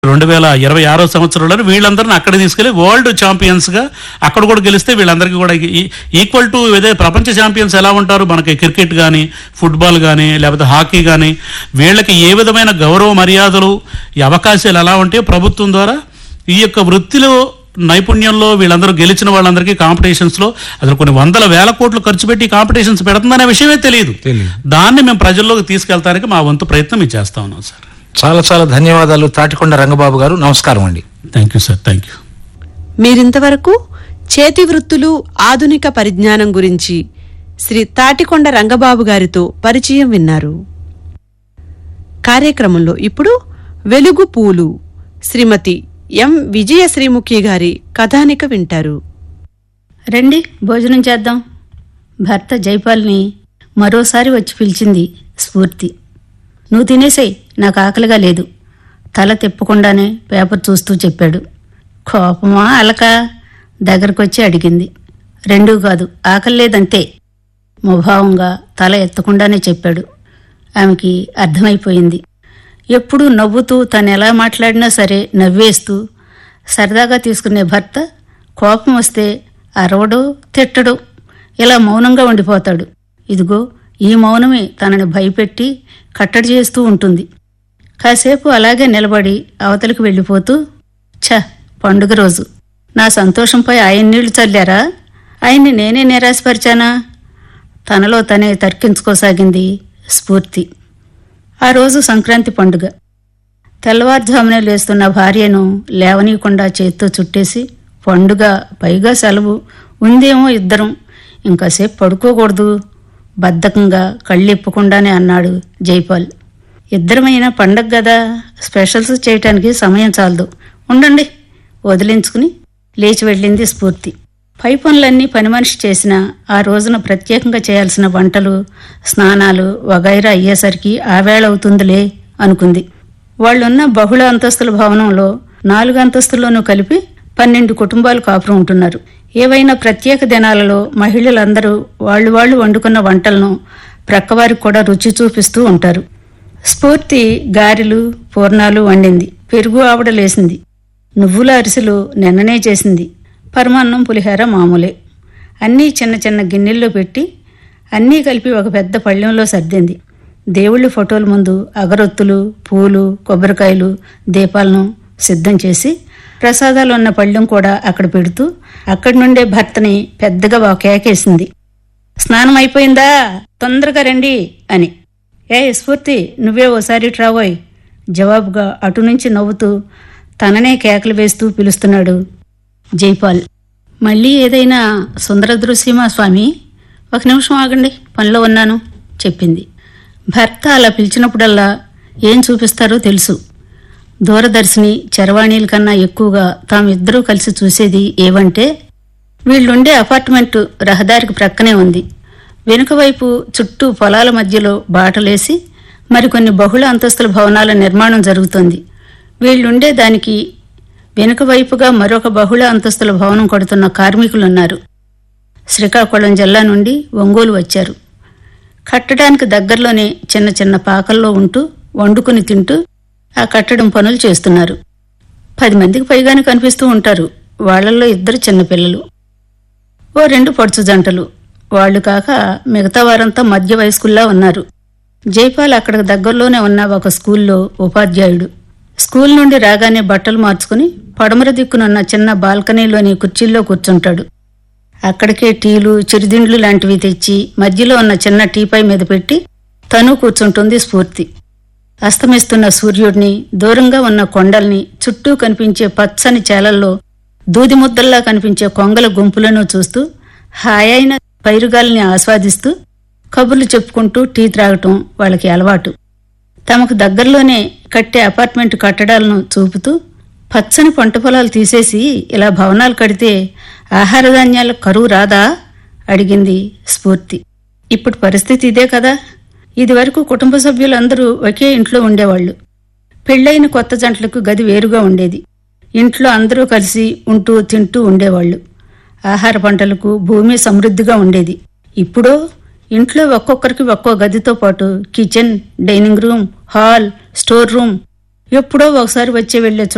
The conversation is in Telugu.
రెండు వేల ఇరవై ఆరో సంవత్సరంలో వీళ్ళందరిని అక్కడ తీసుకెళ్లి వరల్డ్ ఛాంపియన్స్ గా అక్కడ కూడా గెలిస్తే వీళ్ళందరికీ కూడా ఈక్వల్ టు ఇదే ప్రపంచ ఛాంపియన్స్ ఎలా ఉంటారు మనకి క్రికెట్ కానీ ఫుట్బాల్ కానీ లేకపోతే హాకీ కానీ వీళ్ళకి ఏ విధమైన గౌరవ మర్యాదలు ఈ అవకాశాలు ఎలా ఉంటాయో ప్రభుత్వం ద్వారా ఈ యొక్క వృత్తిలో నైపుణ్యంలో వీళ్ళందరూ గెలిచిన వాళ్ళందరికీ కాంపిటీషన్స్ లో అసలు కొన్ని వందల వేల కోట్లు ఖర్చు పెట్టి కాంపిటీషన్స్ పెడుతుందనే విషయమే తెలియదు తెలియదు. దాన్ని మేము ప్రజల్లోకి తీసుకెళ్తానికి మా వంతు ప్రయత్నం మేము చేస్తా ఉన్నాం సార్ చాలా చాలా ధన్యవాదాలు తాటికొండ రంగబాబు గారు నమస్కారం అండి thank you sir thank you మీరింతవరకు చేతి వృత్తులు ఆధునిక పరిజ్ఞానం గురించి శ్రీ తాటికొండ రంగబాబు గారితో పరిచయం విన్నారు కార్యక్రమంలో ఇప్పుడు వెలుగు పూలు శ్రీమతి ఎం విజయ శ్రీముఖి గారి కథానిక వింటారు రండి భోజనం చేద్దాం భర్త జైపాల్ని మరోసారి వచ్చి పిలిచింది స్ఫూర్తి నువ్వు తినేసేయ్ నాకు ఆకలిగా లేదు తల తిప్పకుండానే పేపర్ చూస్తూ చెప్పాడు కోపమా అలక దగ్గరకొచ్చి అడిగింది రెండూ కాదు ఆకలి లేదంతే ముభావంగా తల ఎత్తకుండానే చెప్పాడు ఆమెకి అర్థమైపోయింది ఎప్పుడూ నవ్వుతూ తను ఎలా మాట్లాడినా సరే నవ్వేస్తూ సరదాగా తీసుకునే భర్త కోపం వస్తే అరవడు తిట్టడు ఇలా మౌనంగా ఉండిపోతాడు ఇదిగో ఈ మౌనమే తనని భయపెట్టి కట్టడి చేస్తూ ఉంటుంది కాసేపు అలాగే నిలబడి అవతలికి వెళ్ళిపోతూ ఛ పండుగ రోజు నా సంతోషంపై ఆయన నీళ్లు చల్లారా ఆయన్ని నేనే నిరాశపరిచానా తనలో తనే తర్కించుకోసాగింది స్ఫూర్తి ఆ రోజు సంక్రాంతి పండుగ తెల్లవారుజామునే లేస్తున్న భార్యను లేవనీయకుండా చేత్తో చుట్టేసి పండుగ పైగా సెలవు ఉందేమో ఇద్దరం ఇంకాసేపు పడుకోకూడదు బద్ధకంగా కళ్ళెప్పకుండానే అన్నాడు జైపాల్ ఇద్దరమైనా పండగ కదా స్పెషల్స్ చేయటానికి సమయం చాలదు ఉండండి వదిలించుకుని లేచి వెళ్ళింది స్ఫూర్తి పై పనులన్నీ పని మనిషి చేసిన ఆ రోజున ప్రత్యేకంగా చేయాల్సిన వంటలు స్నానాలు వగైరా అయ్యేసరికి ఆవేళ అవుతుందిలే అనుకుంది వాళ్ళున్న బహుళ అంతస్తుల భవనంలో నాలుగు అంతస్తుల్లోనూ కలిపి పన్నెండు కుటుంబాలు కాపురం ఉంటున్నారు ఏవైనా ప్రత్యేక దినాలలో మహిళలందరూ వాళ్ళు వాళ్ళు వండుకున్న వంటలను ప్రక్కవారికి కూడా రుచి చూపిస్తూ ఉంటారు స్ఫూర్తి గారెలు పూర్ణాలు వండింది పెరుగు ఆవడలేసింది నువ్వుల అరిసెలు నిన్ననే చేసింది పరమాన్నం పులిహార మామూలే అన్నీ చిన్న చిన్న గిన్నెల్లో పెట్టి అన్నీ కలిపి ఒక పెద్ద పళ్ళెంలో సర్దింది దేవుళ్ళ ఫోటోల ముందు అగరొత్తులు పూలు కొబ్బరికాయలు దీపాలను సిద్ధం చేసి ప్రసాదాలు ఉన్న పళ్ళెం కూడా అక్కడ పెడుతూ అక్కడి నుండే భర్తని పెద్దగా ఒక కేకేసింది స్నానం అయిపోయిందా తొందరగా రండి అని ఏ స్ఫూర్తి నువ్వే ఓసారి ట్రావోయ్ జవాబుగా అటు నుంచి నవ్వుతూ తననే కేకలు వేస్తూ పిలుస్తున్నాడు జైపాల్ మళ్ళీ ఏదైనా సుందర దృశ్యమా స్వామి ఒక నిమిషం ఆగండి పనిలో ఉన్నాను చెప్పింది భర్త అలా పిలిచినప్పుడల్లా ఏం చూపిస్తారో తెలుసు దూరదర్శిని చరవాణిల కన్నా ఎక్కువగా తామిద్దరూ కలిసి చూసేది ఏవంటే వీళ్ళుండే అపార్ట్మెంటు రహదారికి ప్రక్కనే ఉంది వెనుక వైపు చుట్టూ పొలాల మధ్యలో బాటలేసి మరికొన్ని బహుళ అంతస్తుల భవనాల నిర్మాణం జరుగుతోంది వీళ్ళుండే దానికి వెనుక వైపుగా మరొక బహుళ అంతస్తుల భవనం కడుతున్న కార్మికులున్నారు శ్రీకాకుళం జిల్లా నుండి ఒంగోలు వచ్చారు కట్టడానికి దగ్గరలోనే చిన్న చిన్న పాకల్లో ఉంటూ వండుకుని తింటూ ఆ కట్టడం పనులు చేస్తున్నారు పది మందికి పైగానే కనిపిస్తూ ఉంటారు వాళ్ళల్లో ఇద్దరు చిన్నపిల్లలు ఓ రెండు పడుచు జంటలు వాళ్ళు కాక మిగతా వారంతా మధ్య వయస్కుల్లా ఉన్నారు జైపాల్ అక్కడ దగ్గరలోనే ఉన్న ఒక స్కూల్లో ఉపాధ్యాయుడు స్కూల్ నుండి రాగానే బట్టలు మార్చుకుని పడమర దిక్కునున్న చిన్న బాల్కనీలోని కుర్చీల్లో కూర్చుంటాడు అక్కడికే టీలు చిరుదిండ్లు లాంటివి తెచ్చి మధ్యలో ఉన్న చిన్న టీపై మీద పెట్టి తను కూర్చుంటుంది స్ఫూర్తి అస్తమిస్తున్న సూర్యుడిని దూరంగా ఉన్న కొండల్ని చుట్టూ కనిపించే పచ్చని చేలల్లో దూది ముద్దల్లా కనిపించే కొంగల గుంపులను చూస్తూ హాయైన పైరుగాల్ని ఆస్వాదిస్తూ కబుర్లు చెప్పుకుంటూ టీ త్రాగటం వాళ్ళకి అలవాటు తమకు దగ్గరలోనే కట్టే అపార్ట్మెంట్ కట్టడాలను చూపుతూ పచ్చని పంట పొలాలు తీసేసి ఇలా భవనాలు కడితే ఆహార ధాన్యాల కరువు రాదా అడిగింది స్ఫూర్తి ఇప్పుడు పరిస్థితి ఇదే కదా ఇదివరకు కుటుంబ సభ్యులందరూ ఒకే ఇంట్లో ఉండేవాళ్ళు పెళ్ళైన కొత్త జంటలకు గది వేరుగా ఉండేది ఇంట్లో అందరూ కలిసి ఉంటూ తింటూ ఉండేవాళ్ళు ఆహార పంటలకు భూమి సమృద్ధిగా ఉండేది ఇప్పుడు ఇంట్లో ఒక్కొక్కరికి ఒక్కో గదితో పాటు kitchen dining room hall store room ఎప్పుడో ఒకసారి వచ్చే వెళ్లే